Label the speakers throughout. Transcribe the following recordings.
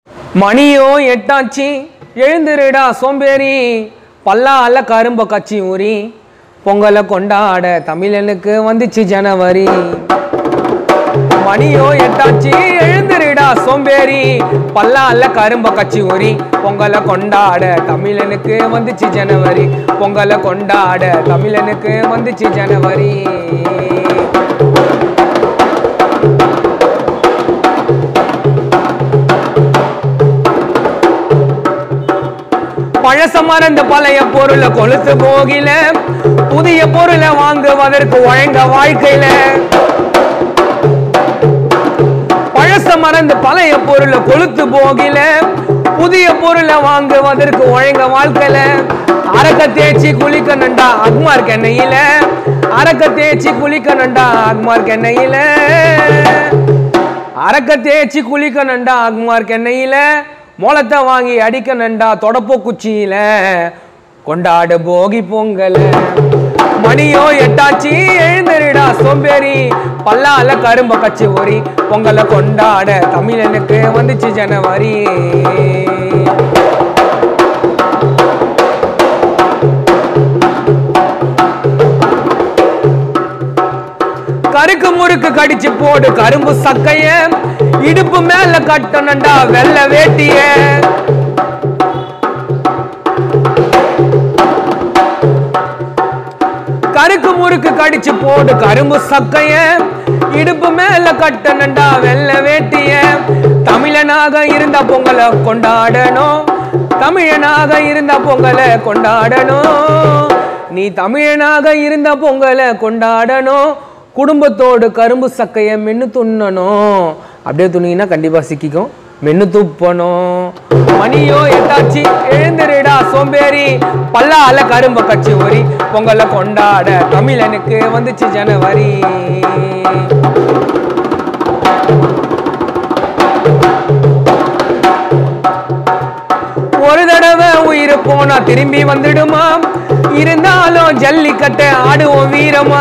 Speaker 1: மணியோ எட்டாச்சி எழுந்திருடா சோம்பேறி பல்லால கரும்ப கச்சி ஊறி பொங்கலை கொண்டாட தமிழனுக்கு வந்துச்சு ஜனவரி மணியோ எட்டாச்சி எழுந்திருடா சோம்பேறி பல்லால கரும்ப கச்சி ஊறி பொங்கலை கொண்டாட தமிழனுக்கு வந்துச்சு ஜனவரி பொங்கலை கொண்டாட தமிழனுக்கு வந்துச்சு ஜனவரி பழச மறந்த பழைய பொருளை கொளுத்து போகில புதிய பொருளை வாங்குவதற்கு வழங்க வாழ்க்கையில பழச மறந்து பழைய பொருளை கொளுத்து போகில புதிய பொருளை வாங்குவதற்கு வழங்க வாழ்க்கையில அரக்க தேய்ச்சி குளிக்க நண்டா அக்மார் கெண்ணையில அரக்க தேய்ச்சி குளிக்க நண்டா அக்மார் கெண்ணையில அரக்க தேய்ச்சி குளிக்க நண்டா அக்மார் கெண்ணையில மோளத்தை வாங்கி அடிக்க நண்டா தொடப்போ குச்சியில கொண்டாடு போகி பொங்கல மணியோ எட்டாச்சி எழுந்தருடா சோம்பேறி பல்லால கரும்ப கச்சி ஓரி பொங்கலை கொண்டாட தமிழனுக்கு வந்துச்சு ஜனவரி கருக்கு முறுக்கு கடிச்சு போடு கரும்பு சக்கைய இடுப்பு மேல கட்டணுண்டா வெள்ளை வேட்டிய கருக்கு முறுக்கு கடிச்சு போடு கரும்பு சக்கைய இடுப்பு மேல கட்டணுண்டா வெள்ளை வேட்டிய தமிழனாக இருந்த பொங்கலை கொண்டாடணும் தமிழனாக இருந்த பொங்கலை கொண்டாடணும் நீ தமிழனாக இருந்த பொங்கலை கொண்டாடணும் குடும்பத்தோடு கரும்பு சக்கைய மென்னு துண்ணணும் அப்படியே துணிங்கன்னா கண்டிப்பா சிக்கிக்கும் மென்னு துப்பணும் மணியோ எட்டாச்சி எழுந்திருடா சோம்பேறி பல்லால கரும்ப கச்சி ஒரி பொங்கலை கொண்டாட தமிழனுக்கு வந்துச்சு ஜனவரி ஒரு தடவை உயிர் போனா திரும்பி வந்துடுமா இருந்தாலும் ஜல்லிக்கட்டை ஆடுவோம் வீரமா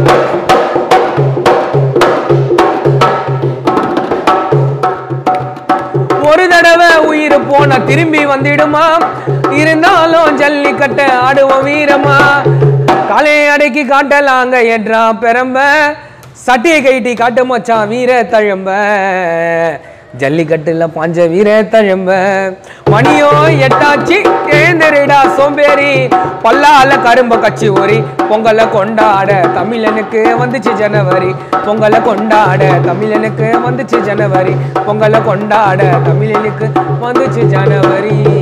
Speaker 1: ஒரு தடவை உயிர் போன திரும்பி வந்துடுமா இருந்தாலும் ஜல்லிக்கட்டை ஆடுவோம் வீரமா காலையை அடக்கி காட்டலாங்க என்றா பெரம்ப சட்டியை கைட்டி காட்டு மச்சான் வீர தழும்ப ஜல்லிக்கட்டுல பாஞ்ச வீர தழும்ப மணியோ எட்டாச்சி எழுந்திருடா சோம்பேறி பல்லால கரும்ப கச்சி ஓரி பொங்கலை கொண்டாட தமிழனுக்கு வந்துச்சு ஜனவரி பொங்கலை கொண்டாட தமிழனுக்கு வந்துச்சு ஜனவரி பொங்கலை கொண்டாட தமிழனுக்கு வந்துச்சு ஜனவரி